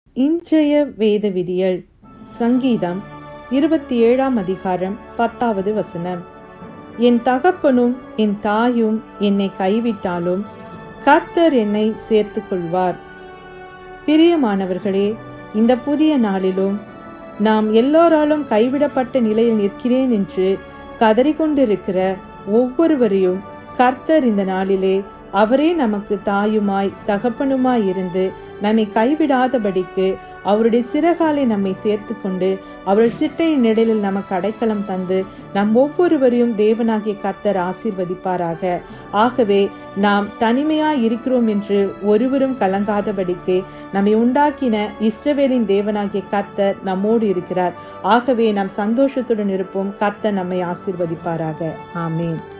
இன்றைய வேத விடியல் சங்கீதம் இருபத்தி ஏழாம் அதிகாரம் பத்தாவது வசனம் என் தகப்பனும் என் தாயும் என்னை கைவிட்டாலும் கர்த்தர் என்னை சேர்த்து கொள்வார் பிரியமானவர்களே இந்த புதிய நாளிலும் நாம் எல்லோராலும் கைவிடப்பட்ட நிலையில் நிற்கிறேன் என்று கதறிக்கொண்டிருக்கிற ஒவ்வொருவரையும் கர்த்தர் இந்த நாளிலே அவரே நமக்கு தாயுமாய் தகப்பனுமாய் இருந்து நம்மை கைவிடாதபடிக்கு அவருடைய சிறகாலை நம்மை சேர்த்து கொண்டு அவருடைய சிட்டையின் நிழலில் நமக்கு அடைக்கலம் தந்து நம் ஒவ்வொருவரையும் தேவனாகிய கர்த்தர் ஆசீர்வதிப்பாராக ஆகவே நாம் தனிமையாய் இருக்கிறோம் என்று ஒருவரும் கலங்காதபடிக்கு நம்மை உண்டாக்கின இஸ்ரவேலின் தேவனாகிய கர்த்தர் நம்மோடு இருக்கிறார் ஆகவே நாம் சந்தோஷத்துடன் இருப்போம் கர்த்தர் நம்மை ஆசீர்வதிப்பாராக ஆமேன்